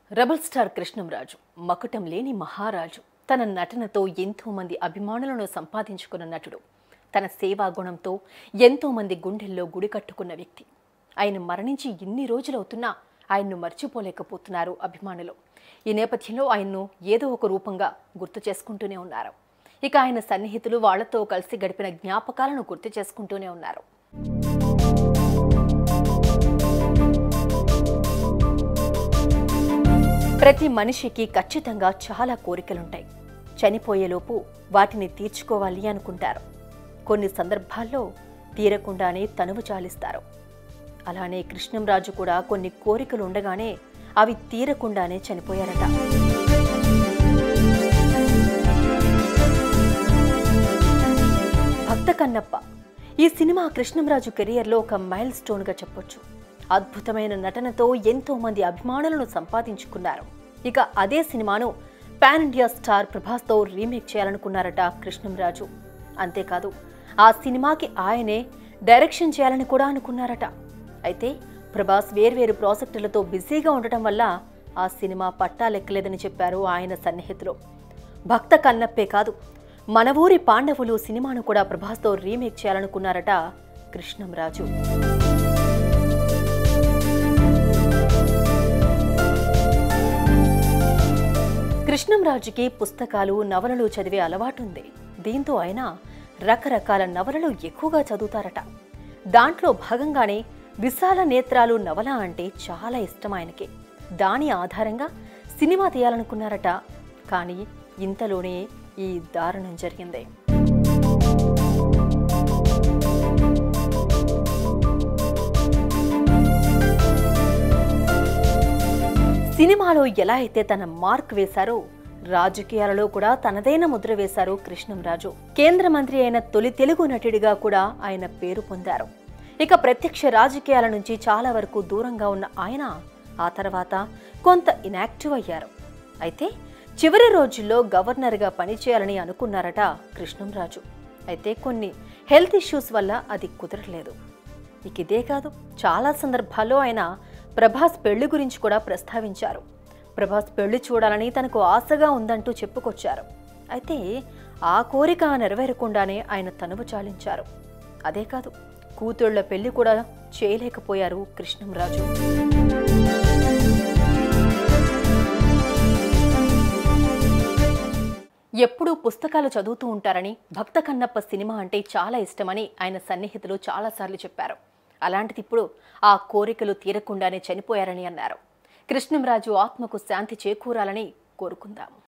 rebel star Krishnamraju మకుటం లేని మహారాజు తన నటనతో ఎంతో మంది అభిమానులను సంపాదించుకున్న నటుడు తన సేవా గుణంతో ఎంతో మంది గుండెల్లో గుడి కట్టుకున్న వ్యక్తి ఆయన మరణించి ఇన్ని రోజులవుతున్నా ఆయన్ను మర్చిపోలేకపోతున్నారు అభిమానులు ఈ నేపథ్యంలో ఆయన్ను ఏదో ఒక రూపంగా గుర్తు చేసుకుంటూనే ఉన్నారు ఇక ఆయన సన్నిహితులు వాళ్లతో కలిసి గడిపిన జ్ఞాపకాలను గుర్తు చేసుకుంటూనే ఉన్నారు ప్రతి మనిషికి ఖచ్చితంగా చాలా కోరికలుంటాయి చనిపోయేలోపు వాటిని తీర్చుకోవాలి అనుకుంటారు కొన్ని సందర్భాల్లో తీరకుండానే తనువు చాలిస్తారు అలానే కృష్ణంరాజు కూడా కొన్ని కోరికలు ఉండగానే అవి తీరకుండానే చనిపోయారట భక్త కన్నప్ప ఈ సినిమా కృష్ణంరాజు కెరియర్లో ఒక మైల్ స్టోన్గా చెప్పొచ్చు అద్భుతమైన నటనతో ఎంతో మంది అభిమానులను సంపాదించుకున్నారు ఇక అదే సినిమాను పాన్ ఇండియా స్టార్ ప్రభాస్తో రీమేక్ చేయాలనుకున్నారట కృష్ణంరాజు అంతేకాదు ఆ సినిమాకి ఆయనే డైరెక్షన్ చేయాలని కూడా అనుకున్నారట అయితే ప్రభాస్ వేర్వేరు ప్రాజెక్టులతో బిజీగా ఉండటం వల్ల ఆ సినిమా పట్టాలెక్కలేదని చెప్పారు ఆయన సన్నిహితులు భక్త కన్నప్పే కాదు మన ఊరి పాండవులు సినిమాను కూడా ప్రభాస్తో రీమేక్ చేయాలనుకున్నారట కృష్ణంరాజు కృష్ణంరాజుకి పుస్తకాలు నవలలు చదివే అలవాటుంది దీంతో ఆయన రకరకాల నవలలు ఎక్కువగా చదువుతారట దాంట్లో భాగంగానే విశాల నేత్రాలు నవల అంటే చాలా ఇష్టం ఆయనకి దాని ఆధారంగా సినిమా తీయాలనుకున్నారట కానీ ఇంతలోనే ఈ దారుణం జరిగింది సినిమాలో ఎలా అయితే తన మార్క్ వేశారో రాజకీయాలలో కూడా తనదైన ముద్ర వేశారు కృష్ణంరాజు కేంద్ర మంత్రి అయిన తొలి తెలుగు నటుడిగా కూడా ఆయన పేరు పొందారు ఇక ప్రత్యక్ష రాజకీయాల నుంచి చాలా వరకు దూరంగా ఉన్న ఆయన ఆ తర్వాత కొంత ఇనాక్టివ్ అయ్యారు అయితే చివరి రోజుల్లో గవర్నర్గా పనిచేయాలని అనుకున్నారట కృష్ణంరాజు అయితే కొన్ని హెల్త్ ఇష్యూస్ వల్ల అది కుదరలేదు ఇక ఇదే కాదు చాలా సందర్భాల్లో ఆయన ప్రభాస్ పెళ్లి గురించి కూడా ప్రస్తావించారు ప్రభాస్ పెళ్లి చూడాలని తనకు ఆశగా ఉందంటూ చెప్పుకొచ్చారు అయితే ఆ కోరిక నెరవేరకుండానే ఆయన తనువు చాలించారు అదే కాదు కూతుళ్ల పెళ్లి కూడా చేయలేకపోయారు కృష్ణంరాజు ఎప్పుడూ పుస్తకాలు చదువుతూ ఉంటారని భక్త కన్నప్ప సినిమా అంటే చాలా ఇష్టమని ఆయన సన్నిహితులు చాలాసార్లు చెప్పారు అలాంటిది ఇప్పుడు ఆ కోరికలు తీరకుండానే చనిపోయారని అన్నారు కృష్ణంరాజు ఆత్మకు శాంతి చేకూరాలని కోరుకుందాం